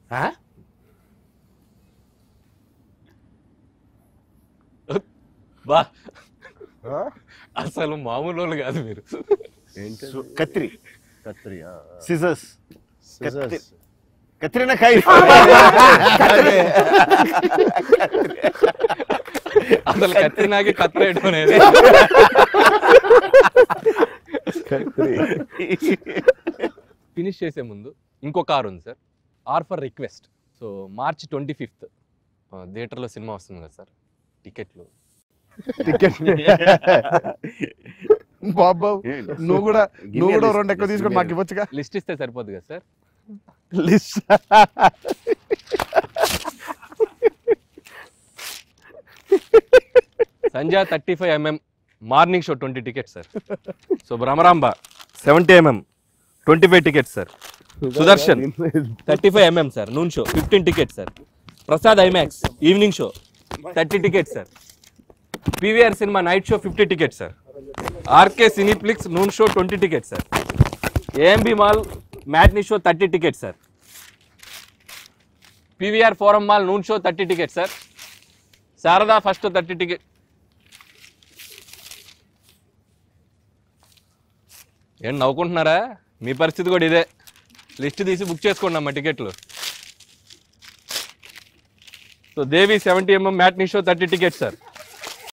ఆ? బా ఆ? అసలు మామూలు వాళ్ళు కాదు మీరు ఏంటి సు- కత్రి కత్రి ఆ, ఆ. Scissors Scissors. కత్రినా కాయ అసలు కత్తినాకి కత్తిరేయడం అనేది ఫినిష్ చేసే ముందు ఇంకో కార్ ఉంది sir R for request so March twenty fifth థియేటర్లో సినిమా వస్తుంది కదా సార్ టికెట్లు టికెట్ బాబు నువ్వు కూడా నువ్వు కూడా రెండు ఎక్కువ తీసుకొని మాకు ఇవ్వచ్చుగా లిస్ట్ ఇస్తే సరిపోద్ది కదా సార్ లిస్ట్ సంజా thirty five MM morning show twenty tickets sir so Bhramaramba seventy MM twenty five tickets sir Sudarshan thirty five MM sir noon show fifteen tickets sir Prasad IMAX evening show thirty tickets sir PVR cinema night show fifty tickets sir RK cineplex noon show twenty tickets sir AMB mall matinee show thirty tickets sir PVR Forum mall noon show thirty tickets sir Sharada first thirty ticket ఏం నవ్వుకుంటున్నారా మీ పరిస్థితి కూడా ఇదే list తీసి book చేసుకోండి అమ్మా టికెట్లు so Devi seventy MM matinee show thirty tickets sir